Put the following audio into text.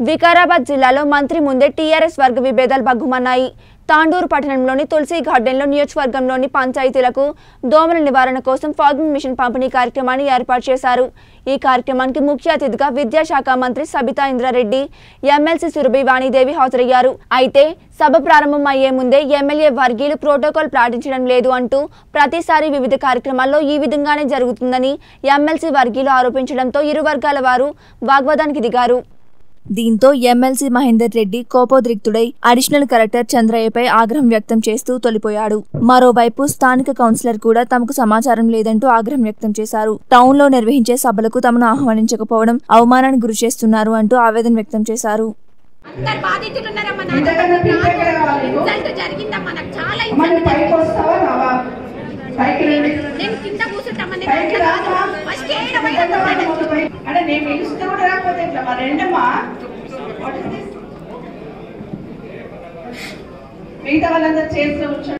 వికారాబాద్ జిల్లాలో మంత్రి ముందే టీఆర్ఎస్ వర్గ విభేదాలు బగ్గుమన్నాయి తాండూరు పట్టణంలోని తులసి గార్డెన్లో నియోజకవర్గంలోని పంచాయతీలకు దోమల నివారణ కోసం ఫాగింగ్ మిషన్ పంపిణీ కార్యక్రమాన్ని ఏర్పాటు చేశారు ఈ కార్యక్రమానికి ముఖ్య అతిథిగా విద్యాశాఖ మంత్రి సబితా ఇంద్రారెడ్డి ఎమ్మెల్సీ సురభి వాణిదేవి హాజరయ్యారు అయితే సభ ప్రారంభం అయ్యే ముందే ఎమ్మెల్యే వర్గీయులు ప్రోటోకాల్ పాటించడం లేదు అంటూ ప్రతిసారి వివిధ కార్యక్రమాల్లో ఈ విధంగానే జరుగుతుందని ఎమ్మెల్సీ వర్గీయులు ఆరోపించడంతో ఇరు వర్గాల వారు వాగ్వాదానికి దిగారు దీంతో ఎమ్మెల్సీ మహేందర్ రెడ్డి కోపోద్రిక్తుడై అడిషనల్ కలెక్టర్ చంద్రయ్యపై ఆగ్రహం వ్యక్తం చేస్తూ తొలిపోయాడు మరోవైపు స్థానిక కౌన్సిలర్ కూడా తమకు సమాచారం లేదంటూ ఆగ్రహం వ్యక్తం చేశారు టౌన్ లో నిర్వహించే సభలకు తమను ఆహ్వానించకపోవడం అవమానానికి గురి చేస్తున్నారు అంటూ ఆవేదన వ్యక్తం చేశారు అందరు బాధితులు ఉన్నారమ్మా నా ఇంతకన్నా పిక్ ఎక్కడ కావాలి నీకు? ఇన్సల్ట్ జరిగిందమ్మా నాకు చాలా అమ్మ నువ్వు ఇన్సల్ట్ పైకి వస్తావా రావా పైకి రండి నేను కింద కూర్చుంటామా నేను పైకి అట్లా రావా కాదు. ఫస్ట్ ఏడ పోయినా ఇంతకన్నా పోయినా. ముందు పై- అంటే నేను పిలిస్తే కూడా రాకపోతే ఎట్లా మా రెండమ్మా What is this? మిగతా వాళ్ళందరూ చేస్తూ కూర్చోండి